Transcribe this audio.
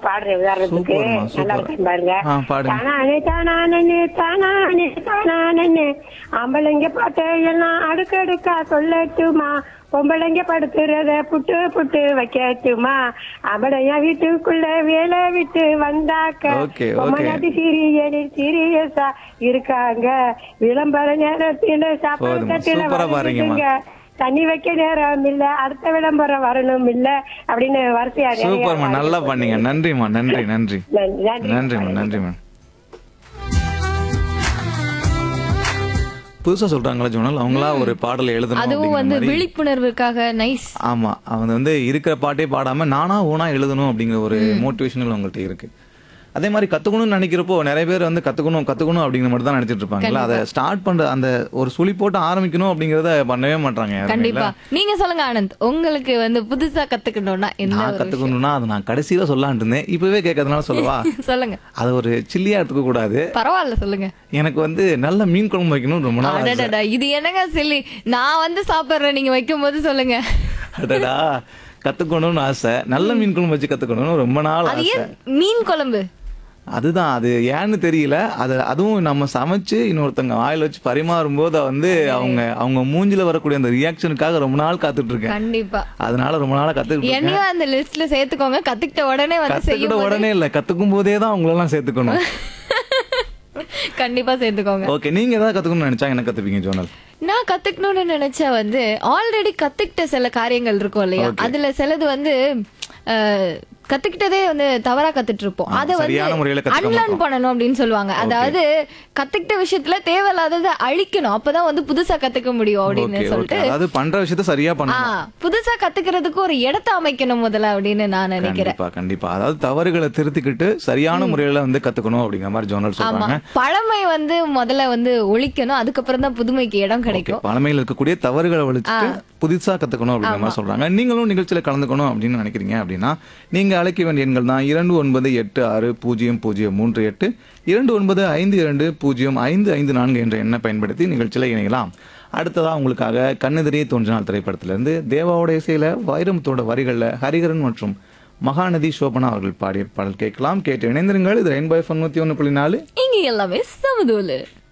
பாடுறேன் உதாரணத்துக்கு சூப்பர்மா, நல்லா சூப்பர். இருக்கு பாருங்க ஆ, பாடுங்க. தானானே தானானே தானானே தானானே ஆம்பளைங்க பாட்டு எல்லாம் அடுக்கடுக்கா சொல்லட்டுமா பொம்பளைங்க படுத்துறத புட்டு புட்டு வைக்கட்டுமா அவளைய வீட்டுக்குள்ள வேலை விட்டு வந்தாக்க Okay, okay. பொம்மநாட்டி சீரியலில் சீரியஸா இருக்காங்க விளம்பர நேரத்தில சாப்பாடு போதும். தட்டுல சூப்பரா பாடுறீங்கம்மா. வரைஞ்சிட்டுங்க. தண்ணி வைக்க நேரம் இல்ல அடுத்த விளம்பரம் வரணும் இல்ல அப்படின்னு வரிசையா நிறைய சூப்பர்மா நல்லா பண்ணீங்க நன்றிம்மா நன்றி நன்றி நன்றி, நன்றி. நன்றிம்மா நன்றிம்மா புதுசா சொல்றாங்களா ஜோனல் அவங்களா ஒரு பாடல் எழுதணும் அதுவும் அப்படிங்கிற வந்து மாதிரி. விழிப்புணர்வுக்காக நைஸ் ஆமா அவங்க வந்து இருக்கிற பாட்டே பாடாம நானா ஓனா எழுதணும் அப்படிங்கிற ஒரு மோட்டிவேஷனல் அவங்கள்ட்ட இருக்கு அதே மாதிரி கத்துக்கணும்னு நினைக்கிறப்போ நிறைய பேர் வந்து கத்துக்கணும் கத்துக்கணும் அப்படிங்கிற மட்டும் தான் நினைச்சிட்டு இருப்பாங்கல்ல அதை ஸ்டார்ட் பண்ற அந்த ஒரு சுழி போட்டு ஆரம்பிக்கணும் அப்படிங்கறத பண்ணவே மாட்டாங்க யாருமே கண்டிப்பா இல்ல? நீங்க சொல்லுங்க ஆனந்த் உங்களுக்கு வந்து புதுசா கத்துக்கணும்னா என்ன நான் ஒரு விஷயம்? கத்துக்கணும்னா அதை நான் கடைசியில சொல்லலாம்னு இருந்தேன் இப்பவே கேட்கறதுனால சொல்லவா சொல்லுங்க அது ஒரு சில்லியா எடுத்துக்க கூடாது பரவாயில்ல சொல்லுங்க எனக்கு வந்து நல்ல மீன் குழம்பு வைக்கணும் ரொம்ப நாள் ஆசை. அடடடா இது என்னங்க சில்லி நான் வந்து சாப்பிடுறேன் நீங்க வைக்கும் போது சொல்லுங்க அடடா கத்துக்கணும்னு ஆசை நல்ல மீன் குழம்பு வச்சு கத்துக்கணும்னு ரொம்ப நாள் அது ஆசை ஏன் மீன் குழம்பு அதுதான் அது ஏன்னு தெரியல அது அதுவும் நம்ம சமைச்சு இன்னொருத்தங்க வாயில வச்சு பரிமாறும் போது வந்து அவங்க அவங்க மூஞ்சில வரக்கூடிய அந்த ரியாக்ஷனுக்காக ரொம்ப நாள் காத்துட்டு இருக்கேன் கண்டிப்பா அதனால ரொம்ப நாளா கத்துக்கிட்டு இருக்கேன் என்னையும் அந்த லிஸ்ட்ல சேர்த்துக்கோங்க கத்துக்கிட்ட உடனே வந்து கத்துக்கிட்ட செய்யும் போது உடனே இல்ல கத்துக்கும் போதே தான் அவங்களெல்லாம் சேர்த்துக்கணும் கண்டிப்பா சேர்த்துக்கோங்க ஓகே நீங்க ஏதாவது கத்துக்கணும்னு நினைச்சா என்ன கத்துப்பீங்க ஜோனல் நான் கத்துக்கணும்னு நினைச்சா வந்து ஆல்ரெடி கத்துக்கிட்ட சில காரியங்கள் இருக்கும் இல்லையா அதுல சிலது வந்து அஹ், கத்துக்கிட்டதே வந்து தவறா கத்துட்டு இருப்போம் ஆமா, அதை சரியான முறையில வந்து கத்துக்க அன்லேர்ன் மாட்டோம். பண்ணணும் அப்படின்னு சொல்லுவாங்க அதாவது கத்துக்கிட்ட விஷயத்துல தேவையில்லாததை அழிக்கணும் அப்பதான் வந்து புதுசா கத்துக்க முடியும் அப்படின்னு ஓகே ஓகே சொல்லிட்டு அதாவது பண்ற விஷயத்த சரியா ஆ, பண்ணணும் புதுசா கத்துக்கிறதுக்கு ஒரு இடத்த அமைக்கணும் முதல்ல அப்படின்னு நான் நினைக்கிறேன் கண்டிப்பா கண்டிப்பா அதாவது தவறுகளை திருத்திக்கிட்டு சரியான முறையில வந்து கத்துக்கணும் அப்படிங்கிற மாதிரி ஜோனல் ஆமா சொல்றாங்க பழமை வந்து முதல்ல வந்து ஒழிக்கணும் அதுக்கப்புறம் தான் புதுமைக்கு இடம் ஓகே கிடைக்கும் பழமையில் இருக்கக்கூடிய தவறுகளை ஒழிச்சிட்டு புதுசா கத்துக்கணும் அப்படிங்கிற மாதிரி சொல்றாங்க நீங்களும் நிகழ்ச்சியில கலந்துக்கணும் அப்படின்னு நினைக்கிறீங்க அப்படின்னா நீங்க அழைக்க வேண்டிய எண்கள் தான் இரண்டு ஒன்பது எட்டு ஆறு பூஜ்ஜியம் பூஜ்ஜியம் மூன்று எட்டு இரண்டு ஒன்பது ஐந்து இரண்டு பூஜ்ஜியம் ஐந்து ஐந்து நான்கு என்ற எண்ணை பயன்படுத்தி நிகழ்ச்சியில இணையலாம் அடுத்ததா உங்களுக்காக கண்ணெதிரியே தோன்றினால் திரைப்படத்திலிருந்து தேவாவோட இசையில வைரமுத்தோட வரிகள்ல ஹரிகரன் மற்றும் மகாநதி சோபனா அவர்கள் பாடிய பாடல் கேட்கலாம் கேட்டு இணைந்திருங்கள் இது ரெயின்பை தொண்ணூத்தி ஒன்று புள்ளி நாலு இங்க எல்லாமே சமதூலு